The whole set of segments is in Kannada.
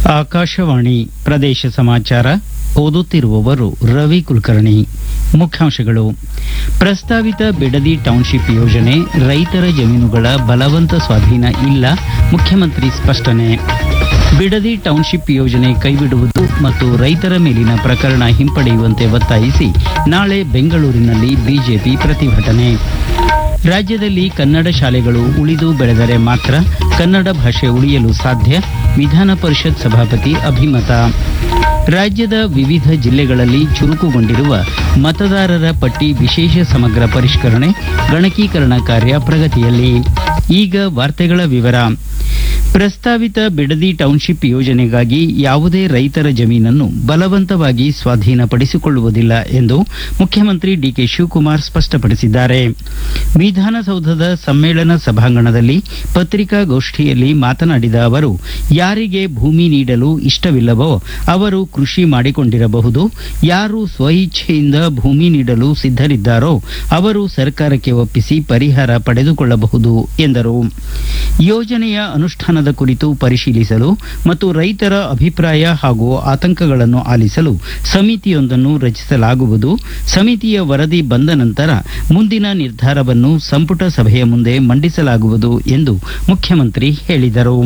ಆಕಾಶವಾಣಿ ಪ್ರದೇಶ ಸಮಾಚಾರ ಓದುತ್ತಿರುವವರು ರವಿ ಕುಲಕರ್ಣಿ ಮುಖ್ಯಾಂಶಗಳು ಪ್ರಸ್ತಾವಿತ ಬಿಡದಿ ಟೌನ್ಶಿಪ್ ಯೋಜನೆ ರೈತರ ಜಮೀನುಗಳ ಬಲವಂತ ಸ್ವಾಧೀನ ಇಲ್ಲ ಮುಖ್ಯಮಂತ್ರಿ ಸ್ಪಷ್ಟನೆ ಬಿಡದಿ ಟೌನ್ಶಿಪ್ ಯೋಜನೆ ಕೈಬಿಡುವುದು ಮತ್ತು ರೈತರ ಮೇಲಿನ ಪ್ರಕರಣ ಹಿಂಪಡೆಯುವಂತೆ ಒತ್ತಾಯಿಸಿ ನಾಳೆ ಬೆಂಗಳೂರಿನಲ್ಲಿ ಬಿಜೆಪಿ ಪ್ರತಿಭಟನೆ ರಾಜ್ಯದಲ್ಲಿ ಕನ್ನಡ ಶಾಲೆಗಳು ಉಳಿದು ಬೆಳೆದರೆ ಮಾತ್ರ ಕನ್ನಡ ಭಾಷೆ ಉಳಿಯಲು ಸಾಧ್ಯ ವಿಧಾನ ಪರಿಷತ್ ಸಭಾಪತಿ ಅಭಿಮತ ರಾಜ್ಯದ ವಿವಿಧ ಜಿಲ್ಲೆಗಳಲ್ಲಿ ಚುರುಕುಗೊಂಡಿರುವ ಮತದಾರರ ಪಟ್ಟಿ ವಿಶೇಷ ಸಮಗ್ರ ಪರಿಷ್ಕರಣೆ ಗಣಕೀಕರಣ ಕಾರ್ಯ ಪ್ರಗತಿಯಲ್ಲಿ ಈಗ ವಾರ್ತೆಗಳ ವಿವರ ಪ್ರಸ್ತಾವಿತ ಬಿಡದಿ ಟೌನ್ಶಿಪ್ ಯೋಜನೆಗಾಗಿ ಯಾವುದೇ ರೈತರ ಜಮೀನನ್ನು ಬಲವಂತವಾಗಿ ಸ್ವಾಧೀನಪಡಿಸಿಕೊಳ್ಳುವುದಿಲ್ಲ ಎಂದು ಮುಖ್ಯಮಂತ್ರಿ ಡಿಕೆ ಶಿವಕುಮಾರ್ ಸ್ಪಷ್ಟಪಡಿಸಿದ್ದಾರೆ ವಿಧಾನಸೌಧದ ಸಮ್ಮೇಳನ ಸಭಾಂಗಣದಲ್ಲಿ ಪತ್ರಿಕಾಗೋಷ್ಠಿಯಲ್ಲಿ ಮಾತನಾಡಿದ ಅವರು ಯಾರಿಗೆ ಭೂಮಿ ನೀಡಲು ಇಷ್ಟವಿಲ್ಲವೋ ಅವರು ಕೃಷಿ ಮಾಡಿಕೊಂಡಿರಬಹುದು ಯಾರು ಸ್ವಇಚ್ಛೆಯಿಂದ ಭೂಮಿ ನೀಡಲು ಸಿದ್ಧರಿದ್ದಾರೋ ಅವರು ಸರ್ಕಾರಕ್ಕೆ ಒಪ್ಪಿಸಿ ಪರಿಹಾರ ಪಡೆದುಕೊಳ್ಳಬಹುದು ಎಂದರು ಯೋಜನೆಯ ಅನುಷ್ಠಾನದ ಕುರಿತು ಪರಿಶೀಲಿಸಲು ಮತ್ತು ರೈತರ ಅಭಿಪ್ರಾಯ ಹಾಗೂ ಆತಂಕಗಳನ್ನು ಆಲಿಸಲು ಸಮಿತಿಯೊಂದನ್ನು ರಚಿಸಲಾಗುವುದು ಸಮಿತಿಯ ವರದಿ ಬಂದ ನಂತರ ಮುಂದಿನ ನಿರ್ಧಾರವನ್ನು ಸಂಪುಟ ಸಭೆಯ ಮುಂದೆ ಮಂಡಿಸಲಾಗುವುದು ಎಂದು ಮುಖ್ಯಮಂತ್ರಿ ಹೇಳಿದರು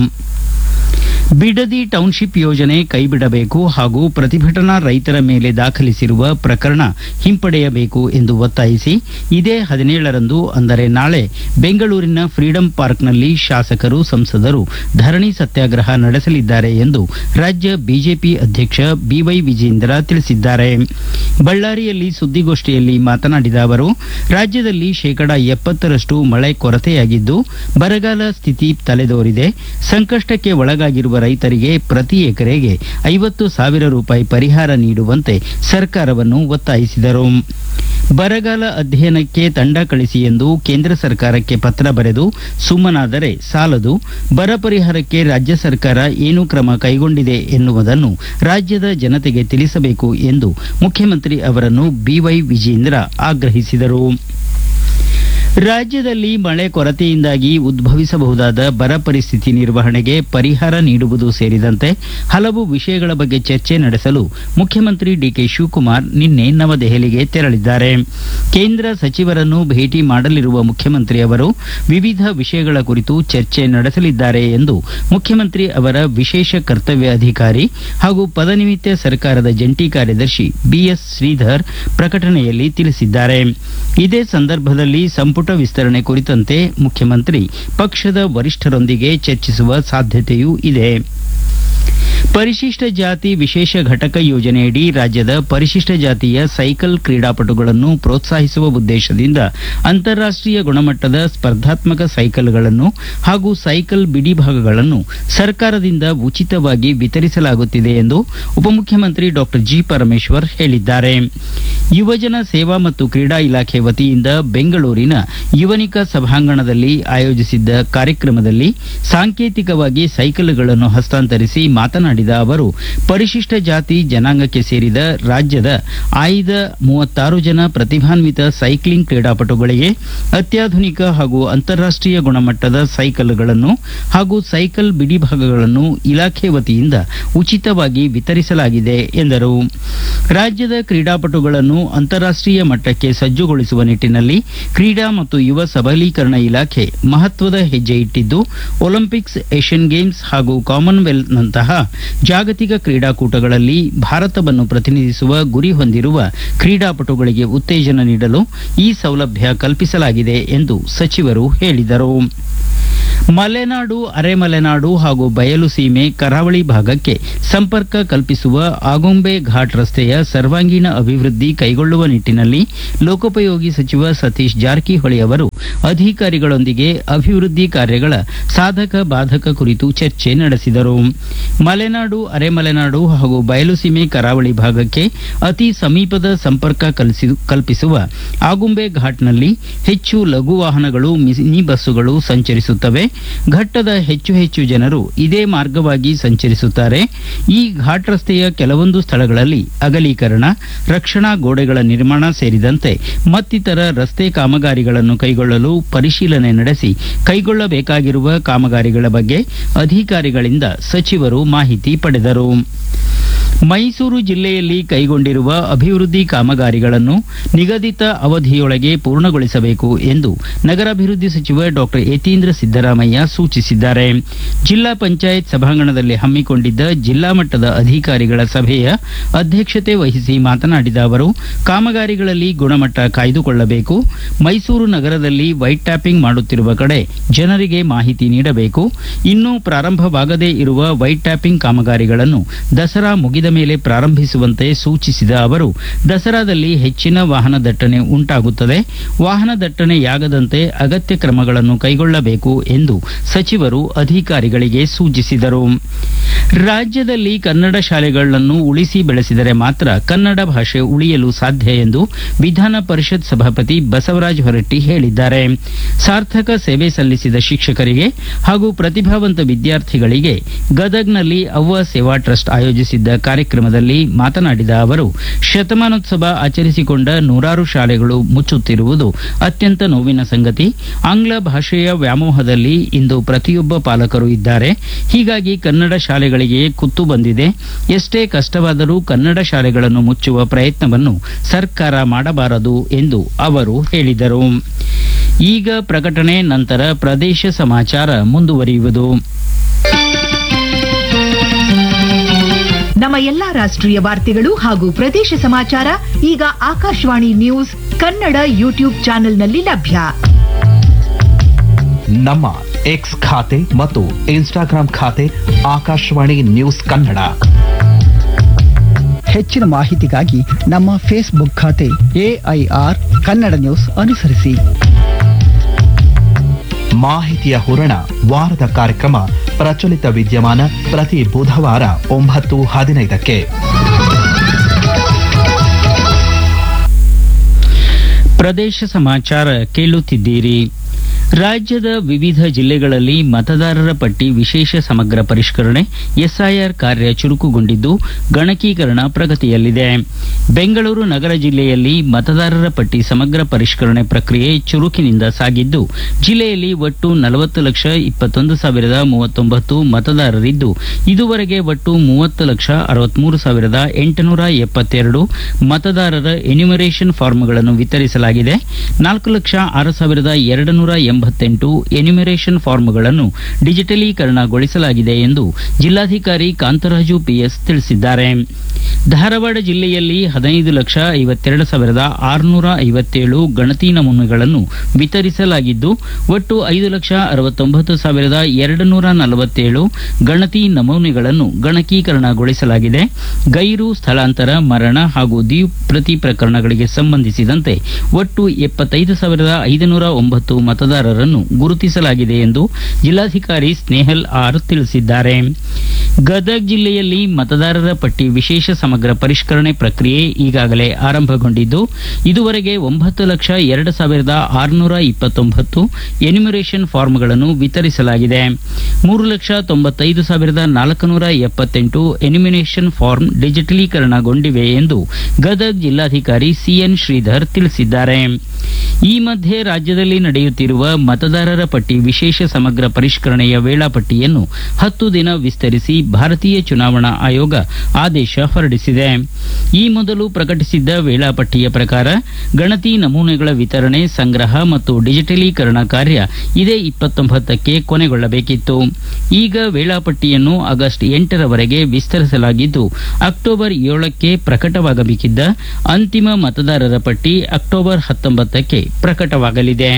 ಬಿಡದಿ ಟೌನ್ಶಿಪ್ ಯೋಜನೆ ಕೈಬಿಡಬೇಕು ಹಾಗೂ ಪ್ರತಿಭಟನಾ ರೈತರ ಮೇಲೆ ದಾಖಲಿಸಿರುವ ಪ್ರಕರಣ ಹಿಂಪಡೆಯಬೇಕು ಎಂದು ಒತ್ತಾಯಿಸಿ ಇದೇ ಹದಿನೇಳರಂದು ಅಂದರೆ ನಾಳೆ ಬೆಂಗಳೂರಿನ ಫ್ರೀಡಂ ಪಾರ್ಕ್ನಲ್ಲಿ ಶಾಸಕರು ಸಂಸದರು ಧರಣಿ ಸತ್ಯಾಗ್ರಹ ನಡೆಸಲಿದ್ದಾರೆ ಎಂದು ರಾಜ್ಯ ಬಿಜೆಪಿ ಅಧ್ಯಕ್ಷ ಬಿವೈ ವಿಜೇಂದ್ರ ತಿಳಿಸಿದ್ದಾರೆ ಬಳ್ಳಾರಿಯಲ್ಲಿ ಸುದ್ದಿಗೋಷ್ಠಿಯಲ್ಲಿ ಮಾತನಾಡಿದ ಅವರು ರಾಜ್ಯದಲ್ಲಿ ಶೇಕಡಾ ಎಪ್ಪತ್ತರಷ್ಟು ಮಳೆ ಕೊರತೆಯಾಗಿದ್ದು ಬರಗಾಲ ಸ್ಥಿತಿ ತಲೆದೋರಿದೆ ಸಂಕಷ್ಟಕ್ಕೆ ಒಳಗಾಗಿರುವ ರೈತರಿಗೆ ಪ್ರತಿ ಎಕರೆಗೆ ಐವತ್ತು ಸಾವಿರ ರೂಪಾಯಿ ಪರಿಹಾರ ನೀಡುವಂತೆ ಸರ್ಕಾರವನ್ನು ಒತ್ತಾಯಿಸಿದರು ಬರಗಾಲ ಅಧ್ಯಯನಕ್ಕೆ ತಂಡ ಕಳಿಸಿ ಎಂದು ಕೇಂದ್ರ ಸರ್ಕಾರಕ್ಕೆ ಪತ್ರ ಬರೆದು ಸುಮ್ಮನಾದರೆ ಸಾಲದು ಬರ ಪರಿಹಾರಕ್ಕೆ ರಾಜ್ಯ ಸರ್ಕಾರ ಏನು ಕ್ರಮ ಕೈಗೊಂಡಿದೆ ಎನ್ನುವುದನ್ನು ರಾಜ್ಯದ ಜನತೆಗೆ ತಿಳಿಸಬೇಕು ಎಂದು ಮುಖ್ಯಮಂತ್ರಿ ಅವರನ್ನು ಬಿವೈ ವಿಜೇಂದ್ರ ಆಗ್ರಹಿಸಿದರು ರಾಜ್ಯದಲ್ಲಿ ಮಳೆ ಕೊರತೆಯಿಂದಾಗಿ ಉದ್ಭವಿಸಬಹುದಾದ ಬರ ಪರಿಸ್ಥಿತಿ ನಿರ್ವಹಣೆಗೆ ಪರಿಹಾರ ನೀಡುವುದು ಸೇರಿದಂತೆ ಹಲವು ವಿಷಯಗಳ ಬಗ್ಗೆ ಚರ್ಚೆ ನಡೆಸಲು ಮುಖ್ಯಮಂತ್ರಿ ಡಿಕೆ ಶಿವಕುಮಾರ್ ನಿನ್ನೆ ನವದೆಹಲಿಗೆ ತೆರಳಿದ್ದಾರೆ ಕೇಂದ್ರ ಸಚಿವರನ್ನು ಭೇಟಿ ಮಾಡಲಿರುವ ಮುಖ್ಯಮಂತ್ರಿ ಅವರು ವಿವಿಧ ವಿಷಯಗಳ ಕುರಿತು ಚರ್ಚೆ ನಡೆಸಲಿದ್ದಾರೆ ಎಂದು ಮುಖ್ಯಮಂತ್ರಿ ಅವರ ವಿಶೇಷ ಕರ್ತವ್ಯ ಅಧಿಕಾರಿ ಹಾಗೂ ಪದನಿಮಿತ್ತ ಸರ್ಕಾರದ ಜಂಟಿ ಕಾರ್ಯದರ್ಶಿ ಬಿಎಸ್ ಶ್ರೀಧರ್ ಪ್ರಕಟಣೆಯಲ್ಲಿ ತಿಳಿಸಿದ್ದಾರೆ ಇದೇ ಸಂದರ್ಭದಲ್ಲಿ ಸಂಪುಟ ವಿಸ್ತರಣೆ ಕುರಿತಂತೆ ಮುಖ್ಯಮಂತ್ರಿ ಪಕ್ಷದ ವರಿಷ್ಠರೊಂದಿಗೆ ಚರ್ಚಿಸುವ ಸಾಧ್ಯತೆಯೂ ಇದೆ ಪರಿಶಿಷ್ಟ ಜಾತಿ ವಿಶೇಷ ಘಟಕ ಯೋಜನೆಯಡಿ ರಾಜ್ಯದ ಪರಿಶಿಷ್ಟ ಜಾತಿಯ ಸೈಕಲ್ ಕ್ರೀಡಾಪಟುಗಳನ್ನು ಪ್ರೋತ್ಸಾಹಿಸುವ ಉದ್ದೇಶದಿಂದ ಅಂತಾರಾಷ್ಟೀಯ ಗುಣಮಟ್ಟದ ಸ್ಪರ್ಧಾತ್ಮಕ ಸೈಕಲ್ಗಳನ್ನು ಹಾಗೂ ಸೈಕಲ್ ಬಿಡಿಭಾಗಗಳನ್ನು ಸರ್ಕಾರದಿಂದ ಉಚಿತವಾಗಿ ವಿತರಿಸಲಾಗುತ್ತಿದೆ ಎಂದು ಉಪಮುಖ್ಯಮಂತ್ರಿ ಡಾಕ್ಟರ್ ಜಿ ಪರಮೇಶ್ವರ್ ಹೇಳಿದ್ದಾರೆ ಯುವಜನ ಸೇವಾ ಮತ್ತು ಕ್ರೀಡಾ ಇಲಾಖೆ ವತಿಯಿಂದ ಬೆಂಗಳೂರಿನ ಯುವನಿಕಾ ಸಭಾಂಗಣದಲ್ಲಿ ಆಯೋಜಿಸಿದ್ದ ಕಾರ್ಯಕ್ರಮದಲ್ಲಿ ಸಾಂಕೇತಿಕವಾಗಿ ಸೈಕಲ್ಗಳನ್ನು ಹಸ್ತಾಂತರಿಸಿ ಮಾತನಾಡಿದ ಅವರು ಪರಿಶಿಷ್ಟ ಜಾತಿ ಜನಾಂಗಕ್ಕೆ ಸೇರಿದ ರಾಜ್ಯದ ಆಯ್ದ ಮೂವತ್ತಾರು ಜನ ಪ್ರತಿಭಾನ್ವಿತ ಸೈಕ್ಲಿಂಗ್ ಕ್ರೀಡಾಪಟುಗಳಿಗೆ ಅತ್ಯಾಧುನಿಕ ಹಾಗೂ ಅಂತಾರಾಷ್ಟೀಯ ಗುಣಮಟ್ಟದ ಸೈಕಲ್ಗಳನ್ನು ಹಾಗೂ ಸೈಕಲ್ ಬಿಡಿಭಾಗಗಳನ್ನು ಇಲಾಖೆ ವತಿಯಿಂದ ಉಚಿತವಾಗಿ ವಿತರಿಸಲಾಗಿದೆ ಎಂದರು ರಾಜ್ಯದ ಕ್ರೀಡಾಪಟುಗಳನ್ನು ಅಂತಾರಾಷ್ಟೀಯ ಮಟ್ಟಕ್ಕೆ ಸಜ್ಜುಗೊಳಿಸುವ ನಿಟ್ಟಿನಲ್ಲಿ ಕ್ರೀಡಾ ಮತ್ತು ಯುವ ಸಬಲೀಕರಣ ಇಲಾಖೆ ಮಹತ್ವದ ಹೆಜ್ಜೆ ಇಟ್ಟಿದ್ದು ಒಲಿಂಪಿಕ್ಸ್ ಏಷ್ಯನ್ ಗೇಮ್ಸ್ ಹಾಗೂ ಕಾಮನ್ವೆಲ್ತ್ನಂತಹ ಜಾಗತಿಕ ಕ್ರೀಡಾಕೂಟಗಳಲ್ಲಿ ಭಾರತವನ್ನು ಪ್ರತಿನಿಧಿಸುವ ಗುರಿ ಹೊಂದಿರುವ ಕ್ರೀಡಾಪಟುಗಳಿಗೆ ಉತ್ತೇಜನ ನೀಡಲು ಈ ಸೌಲಭ್ಯ ಕಲ್ಪಿಸಲಾಗಿದೆ ಎಂದು ಸಚಿವರು ಹೇಳಿದರು ಮಲೆನಾಡು ಅರೆಮಲೆನಾಡು ಹಾಗೂ ಬಯಲು ಸೀಮೆ ಕರಾವಳಿ ಭಾಗಕ್ಕೆ ಸಂಪರ್ಕ ಕಲ್ಪಿಸುವ ಆಗುಂಬೆ ಘಾಟ್ ರಸ್ತೆಯ ಸರ್ವಾಂಗೀಣ ಅಭಿವೃದ್ಧಿ ಕೈಗೊಳ್ಳುವ ನಿಟ್ಟಿನಲ್ಲಿ ಲೋಕೋಪಯೋಗಿ ಸಚಿವ ಸತೀಶ್ ಜಾರಕಿಹೊಳಿ ಅವರು ಅಧಿಕಾರಿಗಳೊಂದಿಗೆ ಅಭಿವೃದ್ಧಿ ಕಾರ್ಯಗಳ ಸಾಧಕ ಬಾಧಕ ಕುರಿತು ಚರ್ಚೆ ನಡೆಸಿದರು ಮಲೆನಾಡು ಅರೆಮಲೆನಾಡು ಹಾಗೂ ಬಯಲುಸೀಮೆ ಕರಾವಳಿ ಭಾಗಕ್ಕೆ ಅತಿ ಸಮೀಪದ ಸಂಪರ್ಕ ಕಲ್ಸಿ- ಕಲ್ಪಿಸುವ ಆಗುಂಬೆ ಘಾಟ್ನಲ್ಲಿ ಹೆಚ್ಚು ಲಘು ವಾಹನಗಳು ಮಿನಿ ಬಸ್ಸುಗಳು ಸಂಚರಿಸುತ್ತವೆ ಘಟ್ಟದ ಹೆಚ್ಚು ಹೆಚ್ಚು ಜನರು ಇದೇ ಮಾರ್ಗವಾಗಿ ಸಂಚರಿಸುತ್ತಾರೆ ಈ ಘಾಟ್ ರಸ್ತೆಯ ಕೆಲವೊಂದು ಸ್ಥಳಗಳಲ್ಲಿ ಅಗಲೀಕರಣ ರಕ್ಷಣಾ ಗೋಡೆಗಳ ನಿರ್ಮಾಣ ಸೇರಿದಂತೆ ಮತ್ತಿತರ ರಸ್ತೆ ಕಾಮಗಾರಿಗಳನ್ನು ಕೈಗೊಳ್ಳಲು ಪರಿಶೀಲನೆ ನಡೆಸಿ ಕೈಗೊಳ್ಳಬೇಕಾಗಿರುವ ಕಾಮಗಾರಿಗಳ ಬಗ್ಗೆ ಅಧಿಕಾರಿಗಳಿಂದ ಸಚಿವರು ಮಾಹಿತಿ ಪಡೆದರು ಮೈಸೂರು ಜಿಲ್ಲೆಯಲ್ಲಿ ಕೈಗೊಂಡಿರುವ ಅಭಿವೃದ್ಧಿ ಕಾಮಗಾರಿಗಳನ್ನು ನಿಗದಿತ ಅವಧಿಯೊಳಗೆ ಪೂರ್ಣಗೊಳಿಸಬೇಕು ಎಂದು ನಗರಾಭಿವೃದ್ಧಿ ಸಚಿವ ಡಾಕ್ಟರ್ ಯತೀಂದ್ರ ಸಿದ್ದರಾಮಯ್ಯ ಸೂಚಿಸಿದ್ದಾರೆ ಜಿಲ್ಲಾ ಪಂಚಾಯತ್ ಸಭಾಂಗಣದಲ್ಲಿ ಹಮ್ಮಿಕೊಂಡಿದ್ದ ಜಿಲ್ಲಾ ಮಟ್ಟದ ಅಧಿಕಾರಿಗಳ ಸಭೆಯ ಅಧ್ಯಕ್ಷತೆ ವಹಿಸಿ ಮಾತನಾಡಿದ ಅವರು ಕಾಮಗಾರಿಗಳಲ್ಲಿ ಗುಣಮಟ್ಟ ಕಾಯ್ದುಕೊಳ್ಳಬೇಕು ಮೈಸೂರು ನಗರದಲ್ಲಿ ವೈಟ್ ಟ್ಯಾಪಿಂಗ್ ಮಾಡುತ್ತಿರುವ ಕಡೆ ಜನರಿಗೆ ಮಾಹಿತಿ ನೀಡಬೇಕು ಇನ್ನೂ ಪ್ರಾರಂಭವಾಗದೇ ಇರುವ ವೈಟ್ ಟ್ಯಾಪಿಂಗ್ ಕಾಮಗಾರಿಗಳನ್ನು ದಸರಾ ಮುಗಿದ ಮೇಲೆ ಪ್ರಾರಂಭಿಸುವಂತೆ ಸೂಚಿಸಿದ ಅವರು ದಸರಾದಲ್ಲಿ ಹೆಚ್ಚಿನ ವಾಹನ ದಟ್ಟಣೆ ಉಂಟಾಗುತ್ತದೆ ವಾಹನ ದಟ್ಟಣೆಯಾಗದಂತೆ ಅಗತ್ಯ ಕ್ರಮಗಳನ್ನು ಕೈಗೊಳ್ಳಬೇಕು ಎಂದು ಸಚಿವರು ಅಧಿಕಾರಿಗಳಿಗೆ ಸೂಚಿಸಿದರು ರಾಜ್ಯದಲ್ಲಿ ಕನ್ನಡ ಶಾಲೆಗಳನ್ನು ಉಳಿಸಿ ಬೆಳೆಸಿದರೆ ಮಾತ್ರ ಕನ್ನಡ ಭಾಷೆ ಉಳಿಯಲು ಸಾಧ್ಯ ಎಂದು ವಿಧಾನ ಪರಿಷತ್ ಸಭಾಪತಿ ಬಸವರಾಜ ಹೊರಟ್ಟಿ ಹೇಳಿದ್ದಾರೆ ಸಾರ್ಥಕ ಸೇವೆ ಸಲ್ಲಿಸಿದ ಶಿಕ್ಷಕರಿಗೆ ಹಾಗೂ ಪ್ರತಿಭಾವಂತ ವಿದ್ಯಾರ್ಥಿಗಳಿಗೆ ಗದಗ್ನಲ್ಲಿ ಅವ್ವ ಸೇವಾ ಟ್ರಸ್ಟ್ ಆಯೋಜಿಸಿದ್ದ ಕಾರ್ಯಕ್ರಮದಲ್ಲಿ ಮಾತನಾಡಿದ ಅವರು ಶತಮಾನೋತ್ಸವ ಆಚರಿಸಿಕೊಂಡ ನೂರಾರು ಶಾಲೆಗಳು ಮುಚ್ಚುತ್ತಿರುವುದು ಅತ್ಯಂತ ನೋವಿನ ಸಂಗತಿ ಆಂಗ್ಲ ಭಾಷೆಯ ವ್ಯಾಮೋಹದಲ್ಲಿ ಇಂದು ಪ್ರತಿಯೊಬ್ಬ ಪಾಲಕರು ಇದ್ದಾರೆ ಹೀಗಾಗಿ ಕನ್ನಡ ಶಾಲೆಗಳಿಗೆ ಕುತ್ತು ಬಂದಿದೆ ಎಷ್ಟೇ ಕಷ್ಟವಾದರೂ ಕನ್ನಡ ಶಾಲೆಗಳನ್ನು ಮುಚ್ಚುವ ಪ್ರಯತ್ನವನ್ನು ಸರ್ಕಾರ ಮಾಡಬಾರದು ಎಂದು ಅವರು ಹೇಳಿದರು ಈಗ ಪ್ರಕಟಣೆ ನಂತರ ಪ್ರದೇಶ ಸಮಾಚಾರ ಮುಂದುವರಿಯುವುದು ನಮ್ಮ ಎಲ್ಲಾ ರಾಷ್ಟ್ರೀಯ ವಾರ್ತೆಗಳು ಹಾಗೂ ಪ್ರದೇಶ ಸಮಾಚಾರ ಈಗ ಆಕಾಶವಾಣಿ ನ್ಯೂಸ್ ಕನ್ನಡ ಯೂಟ್ಯೂಬ್ ಚಾನೆಲ್ನಲ್ಲಿ ಲಭ್ಯ ನಮ್ಮ ಎಕ್ಸ್ ಖಾತೆ ಮತ್ತು ಇನ್ಸ್ಟಾಗ್ರಾಂ ಖಾತೆ ಆಕಾಶವಾಣಿ ನ್ಯೂಸ್ ಕನ್ನಡ ಹೆಚ್ಚಿನ ಮಾಹಿತಿಗಾಗಿ ನಮ್ಮ ಫೇಸ್ಬುಕ್ ಖಾತೆ ಎಐಆರ್ ಕನ್ನಡ ನ್ಯೂಸ್ ಅನುಸರಿಸಿ ಮಾಹಿತಿಯ ಹೂರಣ ವಾರದ ಕಾರ್ಯಕ್ರಮ ಪ್ರಚಲಿತ ವಿದ್ಯಮಾನ ಪ್ರತಿ ಬುಧವಾರ ಒಂಬತ್ತು ಹದಿನೈದಕ್ಕೆ ಪ್ರದೇಶ ಸಮಾಚಾರ ಕೇಳುತ್ತಿದ್ದೀರಿ ರಾಜ್ಯದ ವಿವಿಧ ಜಿಲ್ಲೆಗಳಲ್ಲಿ ಮತದಾರರ ಪಟ್ಟಿ ವಿಶೇಷ ಸಮಗ್ರ ಪರಿಷ್ಕರಣೆ ಎಸ್ಐಆರ್ ಕಾರ್ಯ ಚುರುಕುಗೊಂಡಿದ್ದು ಗಣಕೀಕರಣ ಪ್ರಗತಿಯಲ್ಲಿದೆ ಬೆಂಗಳೂರು ನಗರ ಜಿಲ್ಲೆಯಲ್ಲಿ ಮತದಾರರ ಪಟ್ಟಿ ಸಮಗ್ರ ಪರಿಷ್ಕರಣೆ ಪ್ರಕ್ರಿಯೆ ಚುರುಕಿನಿಂದ ಸಾಗಿದ್ದು ಜಿಲ್ಲೆಯಲ್ಲಿ ಒಟ್ಟು ನಲವತ್ತು ಲಕ್ಷ ಇಪ್ಪತ್ತೊಂದು ಸಾವಿರದ ಮೂವತ್ತೊಂಬತ್ತು ಮತದಾರರಿದ್ದು ಇದುವರೆಗೆ ಒಟ್ಟು ಮೂವತ್ತು ಲಕ್ಷ ಅರವತ್ಮೂರು ಸಾವಿರದ ಎಂಟುನೂರ ಎಪ್ಪತ್ತೆರಡು ಮತದಾರರ ಎನ್ಯುಮರೇಷನ್ ಫಾರ್ಮ್ಗಳನ್ನು ವಿತರಿಸಲಾಗಿದೆ ನಾಲ್ಕು ಲಕ್ಷ ಆರು ಸಾವಿರದ ಎರಡು ನೂರ ಎಂಬತ್ತೆಂಟು ಎನ್ಯುಮರೇಷನ್ ಫಾರ್ಮ್ಗಳನ್ನು ಡಿಜಿಟಲೀಕರಣಗೊಳಿಸಲಾಗಿದೆ ಎಂದು ಜಿಲ್ಲಾಧಿಕಾರಿ ಕಾಂತರಾಜು ಪಿಎಸ್ ತಿಳಿಸಿದ್ದಾರೆ ಧಾರವಾಡ ಜಿಲ್ಲೆಯಲ್ಲಿ ಹದಿನೈದು ಲಕ್ಷ ಐವತ್ತೆರಡು ಸಾವಿರದ ಆರುನೂರ ಐವತ್ತೇಳು ಗಣತಿ ನಮೂನೆಗಳನ್ನು ವಿತರಿಸಲಾಗಿದ್ದು ಒಟ್ಟು ಐದು ಲಕ್ಷ ಅರವತ್ತೊಂಬತ್ತು ಸಾವಿರದ ಎರಡು ನೂರ ನಲವತ್ತೇಳು ಗಣತಿ ನಮೂನೆಗಳನ್ನು ಗಣಕೀಕರಣಗೊಳಿಸಲಾಗಿದೆ ಗೈರು ಸ್ಥಳಾಂತರ ಮರಣ ಹಾಗೂ ದ್ವಿಪ್ರತಿ ಪ್ರಕರಣಗಳಿಗೆ ಸಂಬಂಧಿಸಿದಂತೆ ಒಟ್ಟು ಎಪ್ಪತ್ತೈದು ಸಾವಿರದ ಐದುನೂರ ಒಂಬತ್ತು ಮತದಾರರನ್ನು ಗುರುತಿಸಲಾಗಿದೆ ಎಂದು ಜಿಲ್ಲಾಧಿಕಾರಿ ಸ್ನೇಹಲ್ ಆರ್ ತಿಳಿಸಿದ್ದಾರೆ ಗದಗ ಜಿಲ್ಲೆಯಲ್ಲಿ ಮತದಾರರ ಪಟ್ಟಿ ವಿಶೇಷ ಸಮಗ್ರ ಪರಿಷ್ಕರಣೆ ಪ್ರಕ್ರಿಯೆ ಈಗಾಗಲೇ ಆರಂಭಗೊಂಡಿದ್ದು ಇದುವರೆಗೆ ಒಂಬತ್ತು ಲಕ್ಷ ಎರಡು ಸಾವಿರದ ಆರುನೂರ ಇಪ್ಪತ್ತೊಂಬತ್ತು ಎನ್ಯುಮರೇಷನ್ ಫಾರ್ಮ್ಗಳನ್ನು ವಿತರಿಸಲಾಗಿದೆ ಮೂರು ಲಕ್ಷ ತೊಂಬತ್ತೈದು ಸಾವಿರದ ನಾಲ್ಕುನೂರ ಎಪ್ಪತ್ತೆಂಟು ಎನ್ಯುಮಿನೇಷನ್ ಫಾರ್ಮ್ ಡಿಜಿಟಲೀಕರಣಗೊಂಡಿವೆ ಎಂದು ಗದಗ ಜಿಲ್ಲಾಧಿಕಾರಿ ಸಿಎನ್ ಶ್ರೀಧರ್ ತಿಳಿಸಿದ್ದಾರೆ ಈ ಮಧ್ಯೆ ರಾಜ್ಯದಲ್ಲಿ ನಡೆಯುತ್ತಿರುವ ಮತದಾರರ ಪಟ್ಟಿ ವಿಶೇಷ ಸಮಗ್ರ ಪರಿಷ್ಕರಣೆಯ ವೇಳಾಪಟ್ಟಿಯನ್ನು ಹತ್ತು ದಿನ ವಿಸ್ತರಿಸಿ ಭಾರತೀಯ ಚುನಾವಣಾ ಆಯೋಗ ಆದೇಶ ಹೊರಡಿಸಿದೆ ಈ ಮೊದಲು ಪ್ರಕಟಿಸಿದ್ದ ವೇಳಾಪಟ್ಟಿಯ ಪ್ರಕಾರ ಗಣತಿ ನಮೂನೆಗಳ ವಿತರಣೆ ಸಂಗ್ರಹ ಮತ್ತು ಡಿಜಿಟಲೀಕರಣ ಕಾರ್ಯ ಇದೇ ಇಪ್ಪತ್ತೊಂಬತ್ತಕ್ಕೆ ಕೊನೆಗೊಳ್ಳಬೇಕಿತ್ತು ಈಗ ವೇಳಾಪಟ್ಟಿಯನ್ನು ಆಗಸ್ಟ್ ಎಂಟರವರೆಗೆ ವಿಸ್ತರಿಸಲಾಗಿದ್ದು ಅಕ್ಟೋಬರ್ ಏಳಕ್ಕೆ ಪ್ರಕಟವಾಗಬೇಕಿದ್ದ ಅಂತಿಮ ಮತದಾರರ ಪಟ್ಟಿ ಅಕ್ಟೋಬರ್ ಹತ್ತೊಂಬತ್ತಕ್ಕೆ ಪ್ರಕಟವಾಗಲಿದೆ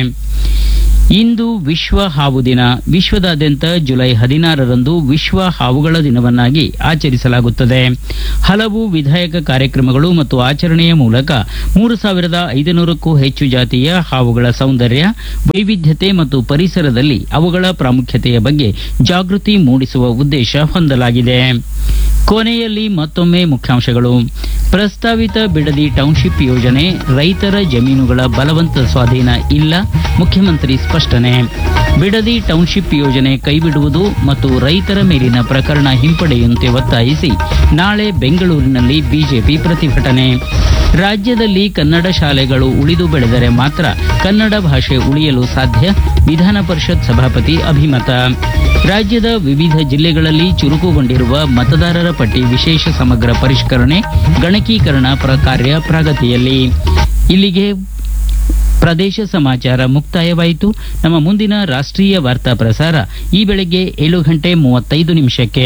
ಇಂದು ವಿಶ್ವ ಹಾವು ದಿನ ವಿಶ್ವದಾದ್ಯಂತ ಜುಲೈ ಹದಿನಾರರಂದು ವಿಶ್ವ ಹಾವುಗಳ ದಿನವನ್ನಾಗಿ ಆಚರಿಸಲಾಗುತ್ತದೆ ಹಲವು ವಿಧಾಯಕ ಕಾರ್ಯಕ್ರಮಗಳು ಮತ್ತು ಆಚರಣೆಯ ಮೂಲಕ ಮೂರು ಸಾವಿರದ ಐದುನೂರಕ್ಕೂ ಹೆಚ್ಚು ಜಾತಿಯ ಹಾವುಗಳ ಸೌಂದರ್ಯ ವೈವಿಧ್ಯತೆ ಮತ್ತು ಪರಿಸರದಲ್ಲಿ ಅವುಗಳ ಪ್ರಾಮುಖ್ಯತೆಯ ಬಗ್ಗೆ ಜಾಗೃತಿ ಮೂಡಿಸುವ ಉದ್ದೇಶ ಹೊಂದಲಾಗಿದೆ ಕೊನೆಯಲ್ಲಿ ಮತ್ತೊಮ್ಮೆ ಮುಖ್ಯಾಂಶಗಳು ಪ್ರಸ್ತಾವಿತ ಬಿಡದಿ ಟೌನ್ಶಿಪ್ ಯೋಜನೆ ರೈತರ ಜಮೀನುಗಳ ಬಲವಂತ ಸ್ವಾಧೀನ ಇಲ್ಲ ಮುಖ್ಯಮಂತ್ರಿ ಸ್ಪಷ್ಟನೆ ಬಿಡದಿ ಟೌನ್ಶಿಪ್ ಯೋಜನೆ ಕೈಬಿಡುವುದು ಮತ್ತು ರೈತರ ಮೇಲಿನ ಪ್ರಕರಣ ಹಿಂಪಡೆಯುವಂತೆ ಒತ್ತಾಯಿಸಿ ನಾಳೆ ಬೆಂಗಳೂರಿನಲ್ಲಿ ಬಿಜೆಪಿ ಪ್ರತಿಭಟನೆ ರಾಜ್ಯದಲ್ಲಿ ಕನ್ನಡ ಶಾಲೆಗಳು ಉಳಿದು ಬೆಳೆದರೆ ಮಾತ್ರ ಕನ್ನಡ ಭಾಷೆ ಉಳಿಯಲು ಸಾಧ್ಯ ವಿಧಾನ ಪರಿಷತ್ ಸಭಾಪತಿ ಅಭಿಮತ ರಾಜ್ಯದ ವಿವಿಧ ಜಿಲ್ಲೆಗಳಲ್ಲಿ ಚುರುಕುಗೊಂಡಿರುವ ಮತದಾರರ ಪಟ್ಟಿ ವಿಶೇಷ ಸಮಗ್ರ ಪರಿಷ್ಕರಣೆ ಗಣಕೀಕರಣ ಪ್ರ ಕಾರ್ಯ ಪ್ರಗತಿಯಲ್ಲಿ ಇಲ್ಲಿಗೆ ಪ್ರದೇಶ ಸಮಾಚಾರ ಮುಕ್ತಾಯವಾಯಿತು ನಮ್ಮ ಮುಂದಿನ ರಾಷ್ಟ್ರೀಯ ವಾರ್ತಾ ಪ್ರಸಾರ ಈ ಬೆಳಗ್ಗೆ ಏಳು ಗಂಟೆ ಮೂವತ್ತೈದು ನಿಮಿಷಕ್ಕೆ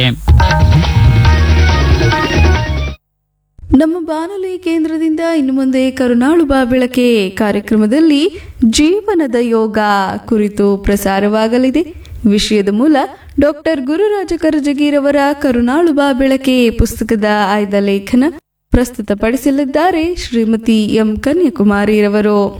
ನಮ್ಮ ಬಾನುಲಿ ಕೇಂದ್ರದಿಂದ ಇನ್ನು ಮುಂದೆ ಕರುನಾಳು ಬಾ ಬೆಳಕೆ ಕಾರ್ಯಕ್ರಮದಲ್ಲಿ ಜೀವನದ ಯೋಗ ಕುರಿತು ಪ್ರಸಾರವಾಗಲಿದೆ ವಿಷಯದ ಮೂಲ ಡಾಕ್ಟರ್ ಗುರುರಾಜ ಕರಜಗಿರವರ ಕರುನಾಳು ಬಾ ಬೆಳಕೆ ಪುಸ್ತಕದ ಆಯ್ದ ಲೇಖನ ಪ್ರಸ್ತುತಪಡಿಸಲಿದ್ದಾರೆ ಶ್ರೀಮತಿ ಎಂ ಕನ್ಯಾಕುಮಾರಿರವರು